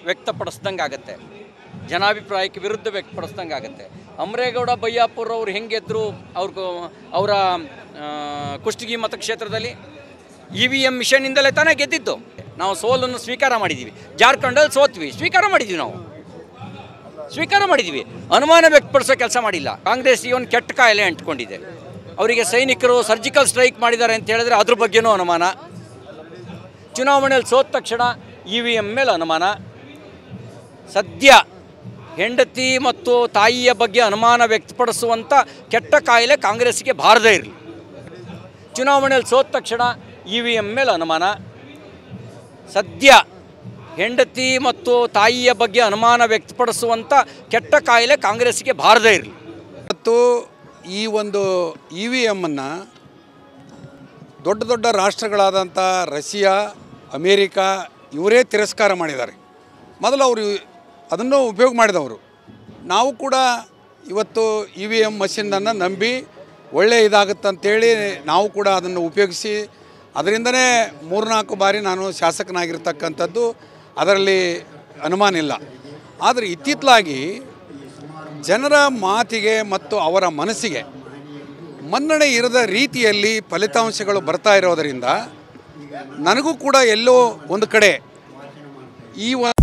ವ್ಯಕ್ತಪಡಿಸ್ದಂಗೆ ಆಗುತ್ತೆ ಜನಾಭಿಪ್ರಾಯಕ್ಕೆ ವಿರುದ್ಧ ವ್ಯಕ್ತಪಡಿಸ್ದಂಗೆ ಆಗುತ್ತೆ ಅಮರೇಗೌಡ ಬಯ್ಯಾಪುರ ಅವ್ರು ಹೆಂಗೆದ್ರು ಅವ್ರ ಅವರ ಕುಷ್ಟಗಿ ಮತಕ್ಷೇತ್ರದಲ್ಲಿ ಇ ವಿ ಎಮ್ ಮಿಷನಿಂದಲೇ ತಾನೇ ಗೆದ್ದಿದ್ದು ನಾವು ಸೋಲನ್ನು ಸ್ವೀಕಾರ ಮಾಡಿದ್ದೀವಿ ಜಾರ್ಖಂಡಲ್ಲಿ ಸೋತ್ವಿ ಸ್ವೀಕಾರ ಮಾಡಿದ್ದೀವಿ ನಾವು ಸ್ವೀಕಾರ ಮಾಡಿದ್ದೀವಿ ಅನುಮಾನ ವ್ಯಕ್ತಪಡಿಸೋ ಕೆಲಸ ಮಾಡಿಲ್ಲ ಕಾಂಗ್ರೆಸ್ ಈ ಒಂದು ಕೆಟ್ಟ ಕಾಯಿಲೆ ಅಂಟ್ಕೊಂಡಿದೆ ಅವರಿಗೆ ಸೈನಿಕರು ಸರ್ಜಿಕಲ್ ಸ್ಟ್ರೈಕ್ ಮಾಡಿದ್ದಾರೆ ಅಂತ ಹೇಳಿದ್ರೆ ಅದ್ರ ಬಗ್ಗೆನೂ ಅನುಮಾನ ಚುನಾವಣೆಯಲ್ಲಿ ಸೋತ ತಕ್ಷಣ ಇ ವಿ ಎಮ್ ಮೇಲೆ ಅನುಮಾನ ಸದ್ಯ ಹೆಂಡತಿ ಮತ್ತು ತಾಯಿಯ ಬಗ್ಗೆ ಅನುಮಾನ ವ್ಯಕ್ತಪಡಿಸುವಂಥ ಕೆಟ್ಟ ಕಾಯಿಲೆ ಕಾಂಗ್ರೆಸ್ಗೆ ಬಾರದೇ ಇರಲಿ ಚುನಾವಣೆಯಲ್ಲಿ ಸೋತ ತಕ್ಷಣ ಇ ವಿ ಎಮ್ ಮೇಲೆ ಅನುಮಾನ ಸದ್ಯ ಹೆಂಡತಿ ಮತ್ತು ತಾಯಿಯ ಬಗ್ಗೆ ಅನುಮಾನ ವ್ಯಕ್ತಪಡಿಸುವಂಥ ಕೆಟ್ಟ ಕಾಯಿಲೆ ಕಾಂಗ್ರೆಸ್ಗೆ ಬಾರದೇ ಇರಲಿ ಮತ್ತು ಈ ಒಂದು ಇ ವಿ ಎಮ್ಮನ್ನು ದೊಡ್ಡ ದೊಡ್ಡ ರಾಷ್ಟ್ರಗಳಾದಂಥ ರಷ್ಯಾ ಅಮೇರಿಕಾ ಇವರೇ ತಿರಸ್ಕಾರ ಮಾಡಿದ್ದಾರೆ ಮೊದಲು ಅವರು ಅದನ್ನು ಉಪಯೋಗ ಮಾಡಿದವರು ನಾವು ಕೂಡ ಇವತ್ತು ಇ ವಿ ಎಮ್ ಮಷಿನನ್ನು ನಂಬಿ ಒಳ್ಳೆ ಇದಾಗುತ್ತಂತೇಳಿ ನಾವು ಕೂಡ ಅದನ್ನು ಉಪಯೋಗಿಸಿ ಅದರಿಂದನೇ ಮೂರ್ನಾಲ್ಕು ಬಾರಿ ನಾನು ಶಾಸಕನಾಗಿರ್ತಕ್ಕಂಥದ್ದು ಅದರಲ್ಲಿ ಅನುಮಾನ ಇಲ್ಲ ಆದರೆ ಇತ್ತಿತ್ತಲಾಗಿ ಜನರ ಮಾತಿಗೆ ಮತ್ತು ಅವರ ಮನಸ್ಸಿಗೆ ಮನ್ನಣೆ ಇರದ ರೀತಿಯಲ್ಲಿ ಫಲಿತಾಂಶಗಳು ಬರ್ತಾ ಇರೋದರಿಂದ ನನಗೂ ಕೂಡ ಎಲ್ಲೋ ಒಂದು ಕಡೆ ಈ ವ